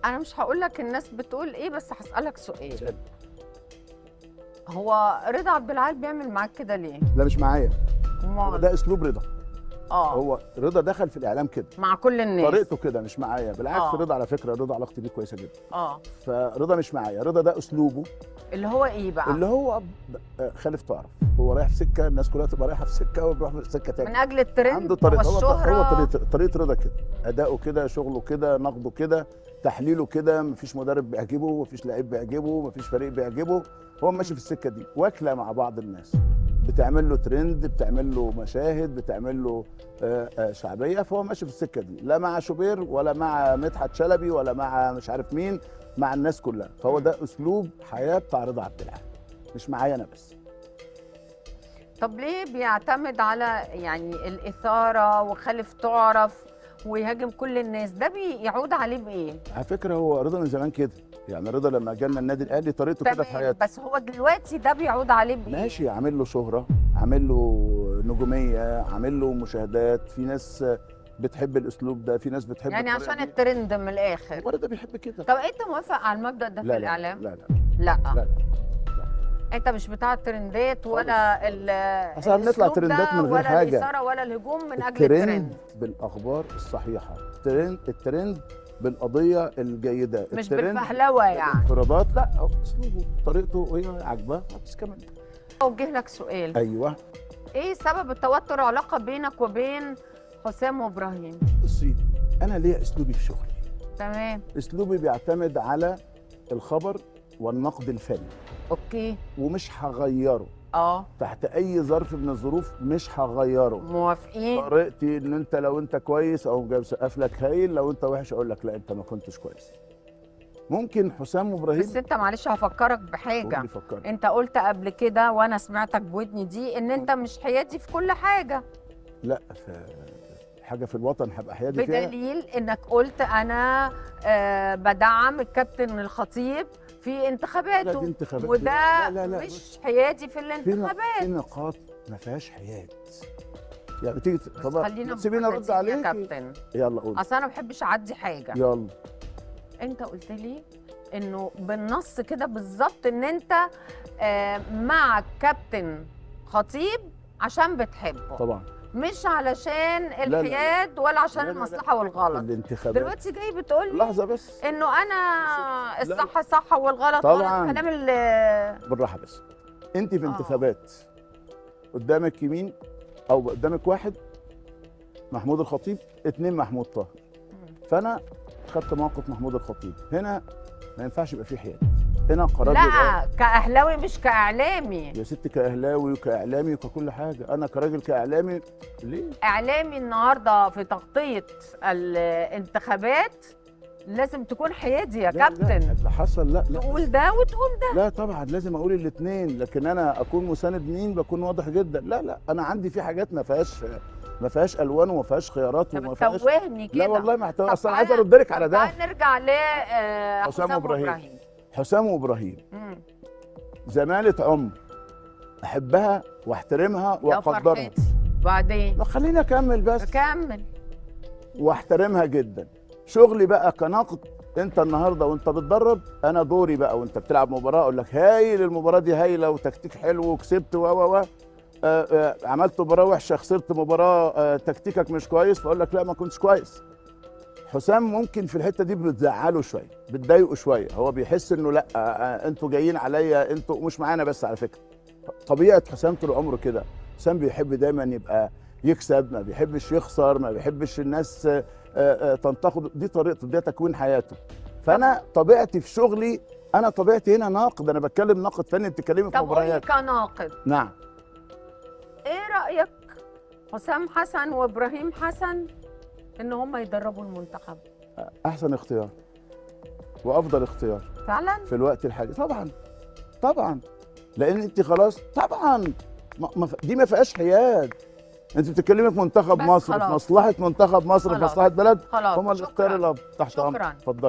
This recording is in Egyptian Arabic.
انا مش هقول لك الناس بتقول ايه بس هسالك سؤال اسأل. هو رضا عبد العال بيعمل معاك كده ليه ده مش معايا هو امال ده اسلوب رضا اه هو رضا دخل في الاعلام كده مع كل الناس طريقته كده مش معايا بالعكس آه. رضا على فكره رضا علاقتي بيه كويسه جدا اه فرضا مش معايا رضا ده اسلوبه اللي هو ايه بقى اللي هو ب- آه، خالف تعرف هو رايح في سكه الناس كلها تبقى رايحه في سكه وبيروح في سكه من تانية اجل الترند عنده طريقه هو والشهره هو طريقه طريقه رضا كده اداؤه كده شغله كده نقده كده تحليله كده مفيش مدرب بيعجبه مفيش لعيب بيعجبه مفيش فريق بيعجبه هو ماشي في السكه دي واكله مع بعض الناس بتعمل له ترند بتعمل له مشاهد بتعمل له آه، آه، شعبيه فهو ماشي في السكه دي لا مع شوبير ولا مع مدحت شلبي ولا مع مش عارف مين مع الناس كلها فهو ده اسلوب حياه بتاع رضا عبد العال مش معايا انا بس طب ليه بيعتمد على يعني الاثاره وخلف تعرف ويهاجم كل الناس ده بيعود عليه بايه على فكره هو رضا من زمان كده يعني رضا لما جالنا النادي الاهلي طريقته كده في تمام حياته بس هو دلوقتي ده بيعود عليه بايه ماشي عامل له شهرة عامل له نجومية عامل له مشاهدات في ناس بتحب الأسلوب ده في ناس بتحب يعني الطريقة عشان دي. الترند من الاخر هو ده بيحب كده طب انت موافق على المبدا ده في لا لا الاعلام لا لا لا, لا, لا. انت مش بتاع الترندات ولا ال أصل احنا بنطلع الأسلوب ده ترندات من غير ولا حاجة. الاثاره ولا الهجوم من اجل الترند الترند بالأخبار الصحيحة الترند الترند بالقضية الجيدة مش الترند بالفهلوه يعني بالانفرادات لا هو أسلوبه طريقته وهي عاجباه بس كمان اوجه لك سؤال أيوه ايه سبب التوتر علاقه بينك وبين حسام وابراهيم بصي أنا ليا أسلوبي في شغلي تمام أسلوبي بيعتمد على الخبر والنقد الفني اوكي ومش هغيره اه تحت اي ظرف من الظروف مش هغيره موافقين طريقتي ان انت لو انت كويس او جاي سقف لك هايل لو انت وحش اقول لك لا انت ما كنتش كويس ممكن حسام وابراهيم بس انت معلش هفكرك قول بحاجه لي فكرني انت قلت قبل كده وانا سمعتك بودني دي ان انت مش حيادي في كل حاجه لا ف- حاجه في الوطن هبقى حيادي فيها بدليل انك قلت انا آه بدعم الكابتن الخطيب في لا دي انتخاباته انتخابات وده لا لا لا مش حيادي في في ن- الانتخابات في نقاط ما فيهاش حياد يعني بتيجي بس طب خلينا سيبيني ارد محددين يا عليك كابتن يلا قول اصل انا ما بحبش اعدي حاجه يلا انت قلت لي انه بالنص كده بالظبط ان انت آه مع كابتن خطيب عشان بتحبه طبعا مش علشان لا. الحياد ولا عشان لا، لا، لا. المصلحه والغلط الانتخابات دلوقتي جاي بتقول لي لحظه بس انه انا لا. الصح صح والغلط طبعاً. غلط كلام ال بالراحه بس انت في آه. انتخابات قدامك يمين او قدامك واحد محمود الخطيب اتنين محمود طاهر فانا خدت موقف محمود الخطيب هنا ما ينفعش يبقى فيه حياد هنا قرار بيبقى- لا كاهلاوي مش كاعلامي يا ست كاهلاوي وكاعلامي وككل حاجه انا كراجل كاعلامي ليه اعلامي النهارده في تغطيه الانتخابات لازم تكون حيادي يا لا، كابتن لا اللي حصل لا لا تقول ده وتقول ده لا طبعا لازم اقول الاثنين لكن انا اكون مساند مين بكون واضح جدا لا لا انا عندي في حاجات ما فيهاش ما فيهاش الوان وما فيهاش خيارات انت وما فيهاش بتوهني كده لا والله ما طب احتوى اصل انا عايز تعالى- ارد لك على طب ده تعال نرجع ل آه، حسام حسام وإبراهيم. وابراهيم حسام وابراهيم مم. زمالة عمر احبها واحترمها يا واقدرها فرحتي بعدين ما خليني اكمل بس كمل واحترمها جدا شغلي بقى كناقد انت النهارده وانت بتدرب انا دوري بقى وانت بتلعب مباراه اقول لك هايل المباراه دي هايله وتكتيك حلو وكسبت و و و آه، آه، عملت مباراه وحشه خسرت مباراه آه، تكتيكك مش كويس فاقول لك لا ما كنتش كويس حسام ممكن في الحته دي بتزعله شويه بتضايقه شويه هو بيحس انه لا آه، آه، انتوا جايين عليا انتوا مش معانا بس على فكره طبيعه حسام طول عمره كده حسام بيحب دايما يبقى يكسب ما بيحبش يخسر ما بيحبش الناس آه، آه، تنتقد دي طريقته دي تكوين حياته فانا طبيعتي في شغلي انا طبيعتي هنا ناقد انا بتكلم ناقد فني انت بتتكلمي في طب قولي مباريات كناقد نعم ايه رايك حسام حسن وابراهيم حسن ان هم يدربوا المنتخب احسن اختيار وافضل اختيار فعلا في الوقت الحالي طبعا طبعا لان انت خلاص طبعا ما ما ف- دي ما فيهاش حياد انت بتتكلمي في منتخب بس مصر خلاص. في مصلحه منتخب مصر في خلاص. مصلحه بلد خلاص هم الاختيار شكراً. اللي تحت امرك شكراً. اتفضلي